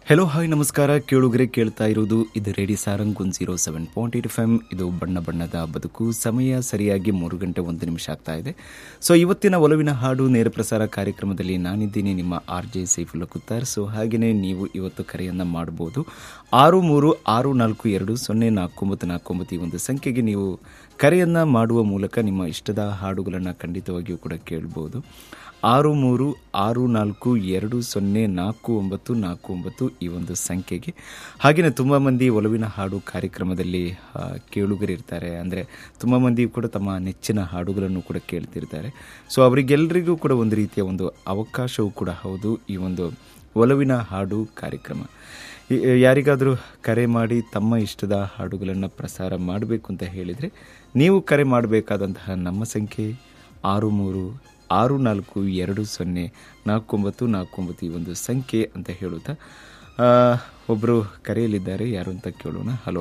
hello hi ನಮಸ್ಕಾರ ಕೇಳುಗರೆ ಕೇಳ್ತಾ ಇರೋದು ಇದು radio Sarang one zero seven point eight F M ಇದು ಬಣ್ಣ ಬಣ್ಣದ ಬದುಕು ಸಮಯ ಸರಿಯಾಗಿ ಮೂರು ಗಂಟೆ ಒಂದು ನಿಮಿಷ ಆಗ್ತಾ ಇದೆ ಸೊ ಇವತ್ತಿನ ಒಲವಿನ ಹಾಡು ನೇರ ಪ್ರಸಾರ ಕಾರ್ಯಕ್ರಮದಲ್ಲಿ ನಾನಿದ್ದೀನಿ ನಿಮ್ಮ R J Saifulla Kuttar so ಹಾಗೆಯೇ ನೀವು ಇವತ್ತು ಕರೆಯನ್ನು ಮಾಡಬಹುದು ಆರು ಮೂರು ಆರು ನಾಲ್ಕು ಎರಡು ಸೊನ್ನೆ ನಾಲ್ಕು ಒಂಬತ್ತು ನಾಲ್ಕು ಒಂಬತ್ತು ಈ ಒಂದು ಸಂಖ್ಯೆಗೆ ನೀವು ಕರೆಯನ್ನು ಮಾಡುವ ಮೂಲಕ ನಿಮ್ಮ ಇಷ್ಟದ ಹಾಡುಗಳನ್ನು ಖಂಡಿತವಾಗಿಯೂ ಕೂಡ ಕೇಳಬಹುದು ಆರು ಮೂರು ಆರು ನಾಲ್ಕು ಎರಡು ಸೊನ್ನೆ ನಾಲ್ಕು ಒಂಬತ್ತು ನಾಲ್ಕು ಒಂಬತ್ತು ಈ ಒಂದು ಸಂಖ್ಯೆಗೆ ಹಾಗೆಯೇ ತುಂಬ ಮಂದಿ ಒಲವಿನ ಹಾಡು ಕಾರ್ಯಕ್ರಮದಲ್ಲಿ ಆ, ಕೇಳುಗರಿರ್ತಾರೆ ಅಂದರೆ ತುಂಬ ಮಂದಿ ಕೂಡ ತಮ್ಮ ನೆಚ್ಚಿನ ಹಾಡುಗಳನ್ನು ಕೂಡ ಕೇಳ್ತಿರ್ತಾರೆ ಸೊ ಅವರಿಗೆಲ್ಲರಿಗೂ ಕೂಡ ಒಂದು ರೀತಿಯ ಒಂದು ಅವಕಾಶವೂ ಕೂಡ ಹೌದು ಈ ಒಂದು ಒಲವಿನ ಹಾಡು ಕಾರ್ಯಕ್ರಮ ಈ- ಯಾರಿಗಾದರೂ ಕರೆ ಮಾಡಿ ತಮ್ಮ ಇಷ್ಟದ ಹಾಡುಗಳನ್ನು ಪ್ರಸಾರ ಮಾಡಬೇಕು ಅಂತ ಹೇಳಿದರೆ ನೀವು ಕರೆ ಮಾಡಬೇಕಾದಂತಹ ನಮ್ಮ ಸಂಖ್ಯೆ ಆರು ಮೂರು ಆರು ನಾಲ್ಕು ಎರಡು ಸೊನ್ನೆ ನಾಲ್ಕು ಒಂಬತ್ತು ನಾಲ್ಕು ಒಂಬತ್ತು ಈ ಒಂದು ಸಂಖ್ಯೆ ಅಂತ ಹೇಳುತ್ತಾ ಆ, ಒಬ್ಬರು ಕರೆಯಲಿದ್ದಾರೆ ಯಾರು ಅಂತ ಕೇಳೋಣ ಹಲೋ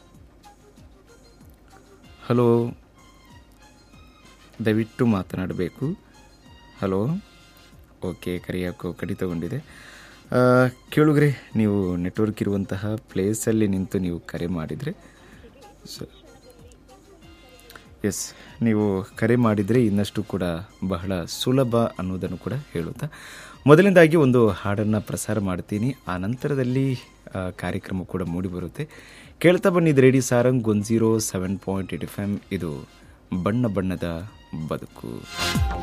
ಹಲೋ ದಯವಿಟ್ಟು ಮಾತನಾಡಬೇಕು ಹಲೋ ಓಕೆ ಕರೆಯಾಕೋ ಕಡಿತಗೊಂಡಿದೆ ಆ, ಕೇಳುಗ್ರೆ ನೀವು ನೆಟ್ವರ್ಕ್ ಇರುವಂತಹ ಪ್ಲೇಸಲ್ಲಿ ನಿಂತು ನೀವು ಕರೆ ಮಾಡಿದರೆ ಸೊ ಎಸ್ ನೀವು ಕರೆ ಮಾಡಿದರೆ ಇನ್ನಷ್ಟು ಕೂಡ ಬಹಳ ಸುಲಭ ಅನ್ನೋದನ್ನು ಕೂಡ ಹೇಳುತ್ತಾ ಮೊದಲನೇದಾಗಿ ಒಂದು ಹಾಡನ್ನು ಪ್ರಸಾರ ಮಾಡ್ತೀನಿ ಆ ನಂತರದಲ್ಲಿ ಆ, ಕಾರ್ಯಕ್ರಮ ಕೂಡ ಮೂಡಿಬರುತ್ತೆ ಕೇಳ್ತಾ ಬನ್ನಿದ್ದು radio Sarang one zero seven point eight F M ಇದು ಬಣ್ಣ ಬಣ್ಣದ ಬದುಕು